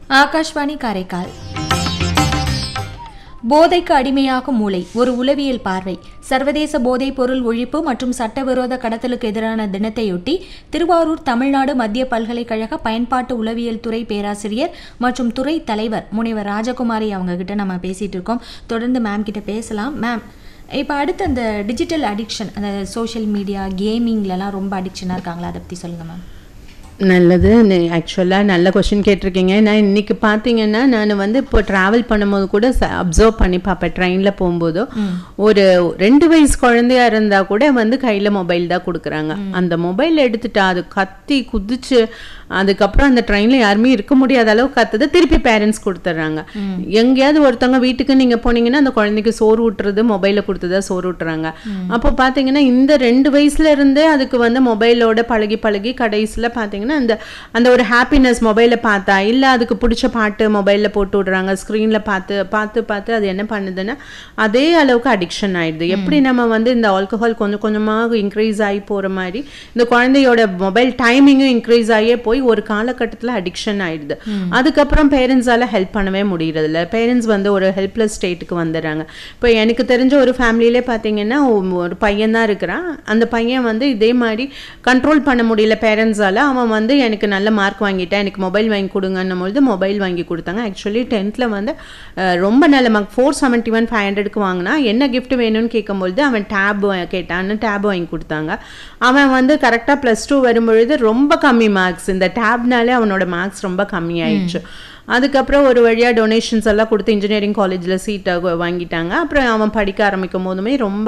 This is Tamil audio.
ஆகாஷ்வாணி காரைக்கால் போதைக்கு அடிமையாகும் மூளை ஒரு உளவியல் பார்வை சர்வதேச போதைப் பொருள் ஒழிப்பு மற்றும் சட்டவிரோத கடத்தலுக்கு எதிரான தினத்தையொட்டி திருவாரூர் தமிழ்நாடு மத்திய பல்கலைக்கழக பயன்பாட்டு உளவியல் துறை பேராசிரியர் மற்றும் துறை தலைவர் முனைவர் ராஜகுமாரி அவங்க கிட்ட நம்ம பேசிட்டு இருக்கோம் தொடர்ந்து மேம் கிட்ட பேசலாம் மேம் இப்போ அடுத்து அந்த டிஜிட்டல் அடிக்ஷன் அந்த சோஷியல் மீடியா கேமிங்லலாம் ரொம்ப அடிக்ஷனாக இருக்காங்களா அதை பற்றி சொல்லுங்கள் மேம் நல்லது ஆக்சுவலாக நல்ல கொஷின் கேட்டிருக்கீங்க நான் இன்னைக்கு பார்த்தீங்கன்னா நான் வந்து இப்போ ட்ராவல் பண்ணும்போது கூட அப்சர்வ் பண்ணி பார்ப்பேன் ட்ரெயினில் போகும்போதோ ஒரு ரெண்டு வயசு குழந்தையா இருந்தால் கூட வந்து கையில் மொபைல் தான் கொடுக்குறாங்க அந்த மொபைல் எடுத்துட்டா அது கத்தி குதிச்சு அதுக்கப்புறம் அந்த ட்ரெயினில் யாருமே இருக்க முடியாத அளவு கத்துது திருப்பி பேரண்ட்ஸ் கொடுத்துட்றாங்க எங்கேயாவது ஒருத்தவங்க வீட்டுக்கு நீங்கள் போனீங்கன்னா அந்த குழந்தைக்கு சோறு ஊட்டுறது மொபைலில் கொடுத்து தான் சோறு ஊட்டுறாங்க அப்போ பார்த்தீங்கன்னா இந்த ரெண்டு வயசுல இருந்தே அதுக்கு வந்து மொபைலோட பழகி பழகி கடைசியில் பார்த்தீங்கன்னா அந்த அந்த ஒரு ஹாப்பினஸ் மொபைலை பார்த்தா இல்லை அதுக்கு பிடிச்ச பாட்டு மொபைலில் போட்டு விடுறாங்க ஸ்க்ரீனில் பார்த்து பார்த்து பார்த்து அது என்ன பண்ணுதுன்னா அதே அளவுக்கு அடிக்ஷன் ஆயிடுது எப்படி நம்ம வந்து இந்த ஆல்கஹால் கொஞ்சம் கொஞ்சமாக இன்க்ரீஸ் ஆகி போகிற மாதிரி இந்த குழந்தையோட மொபைல் டைமிங்கும் இன்க்ரீஸ் ஆகியே போய் ஒரு காலகட்டத்தில் அடிக்ஷன் ஆயிடுது அதுக்கப்புறம் பேரண்ட்ஸால ஹெல்ப் பண்ணவே முடியறது இல்லை பேரண்ட்ஸ் வந்து ஒரு ஹெல்ப்லெஸ் ஸ்டேட்டுக்கு வந்துடுறாங்க இப்போ எனக்கு தெரிஞ்ச ஒரு ஃபேமிலியிலே பார்த்தீங்கன்னா ஒரு பையன் தான் இருக்கிறான் அந்த பையன் வந்து இதே மாதிரி கண்ட்ரோல் பண்ண முடியல பேரண்ட்ஸால அவன் வந்து எனக்கு நல்ல மார்க் வாங்கிட்டேன் எனக்கு மொபைல் வாங்கி கொடுங்கன்னும் பொழுது மொபைல் வாங்கி கொடுத்தாங்க ஆக்சுவலி டென்த்தில் வந்து அஹ், ரொம்ப நல்ல mark four seventy one five ஹண்ட்ரடுக்கு வாங்கினா என்ன gift வேணும்னு கேட்கும்பொழுது அவன் டேப் கேட்டான்னு டேப் வாங்கி கொடுத்தாங்க அவன் வந்து கரெக்டாக ப்ளஸ் டூ வரும்பொழுது ரொம்ப கம்மி மார்க்ஸ் இந்த டேப்னாலே அவனோட மார்க்ஸ் ரொம்ப கம்மி ஆயிடுச்சு அதுக்கப்புறம் ஒரு வழியாக டொனேஷன்ஸ் எல்லாம் கொடுத்து இன்ஜினியரிங் காலேஜில் சீட்டை வாங்கிட்டாங்க அப்புறம் அவன் படிக்க ஆரம்பிக்கும் போதுமே ரொம்ப